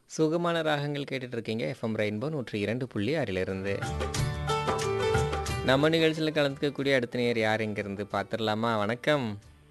சுகமான ராகங்கள் கேட்டுட்டு இருக்கீங்க எஃப்எம் ரெயின்போ நூற்றி இரண்டு புள்ளி ஆறிலிருந்து நம்ம நிகழ்ச்சியில் கலந்துக்கக்கூடிய அடுத்த நேர் யார் இங்கிருந்து பார்த்துடலாமா வணக்கம்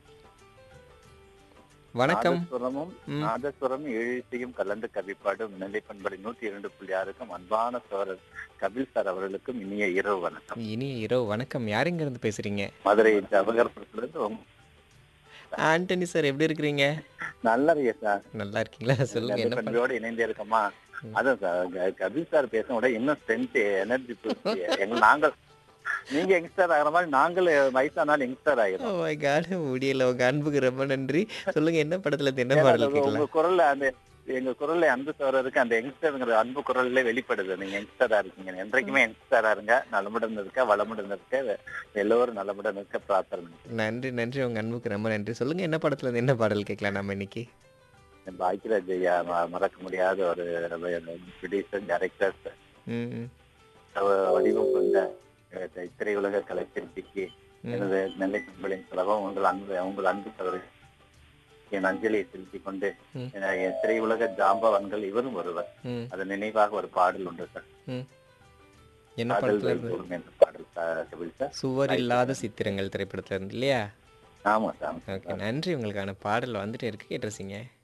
வணக்கம் நாதஸ்வரமும் நாதஸ்வரமும் எழுத்தையும் கலந்து கவிப்பாடும் நிலை பண்படி நூத்தி இரண்டு புள்ளி ஆறுக்கும் அன்பான சோழர் கபில் சார் அவர்களுக்கும் இனிய இரவு வணக்கம் இனிய இரவு வணக்கம் யார் இங்கிருந்து பேசுறீங்க மதுரை ஜவகர்புரத்திலிருந்து உங்க- ஆண்டனி சார் எப்படி இருக்கிறீங்க நல்லா இருக்கே சார் நல்லா இருக்கீங்களா சொல்லுங்க நிலை என்ன பண்ண பண்பையோட இணைந்தே இருக்கமா அதான் சார் க- கபில் சார் பேச விட இன்னும் ஸ்ட்ரென்த் எனர்ஜி எங்க நாங்கள் நீங்க யங்ஸ்டர் ஆகிற மாதிரி நாங்கள் வயசானாலும் யங்ஸ்டர் ஆகிறோம் ஓ மை காட் முடியல உங்க அன்புக்கு ரொம்ப நன்றி சொல்லுங்க என்ன படத்துல இருந்து என்ன பாடல் உங்க கேட்கலாம் குரல்ல அந்த எங்க குரல்ல அன்பு சோழருக்கு அந்த யங்ஸ்டருங்கிற அன்பு குரல்ல வெளிப்படுது நீங்க யங்ஸ்டரா இருக்கீங்க என்றைக்குமே யங்ஸ்டரா இருங்க நலமுடன் இருக்க வளமுடன் இருக்க எல்லோரும் நலமுடன் இருக்க பிரார்த்தனை நன்றி நன்றி உங்க அன்புக்கு ரொம்ப நன்றி சொல்லுங்க என்ன படத்துல இருந்து என்ன பாடல் கேட்கலாம் நம்ம இன்னைக்கு பாக்கியராஜ் ஐயா ம- மறக்க முடியாத ஒரு ப்ரொடியூசர் டைரக்டர் ம், ம், வடிவம் கொண்ட அஹ், திரையுலக கலைச்சிற்பிக்கு ம். எனது நெல்லை கும்பலின் செலவம் உங்கள் அன்பு உங்கள் அன்பு சகோதரி என் அஞ்சலியை செலுத்திக் கொண்டு ம். அஹ், என் திரையுலக ஜாம்பவான்கள் இவரும் ஒருவர் ம், அதன் நினைவாக ஒரு பாடல் உண்டு சார் ம். என்ன காதல் படத்துல இருந்து வைத்தோரும் என்ற பாடல் சார் கபில் சார் சுவர் இல்லாத சித்திரங்கள் திரைப்படத்துல இருந்து இல்லையா ஆமா சார் ஓகே நன்றி உங்களுக்கான பாடல் வந்துட்டு இருக்கு கேட்டுருச்சிங்க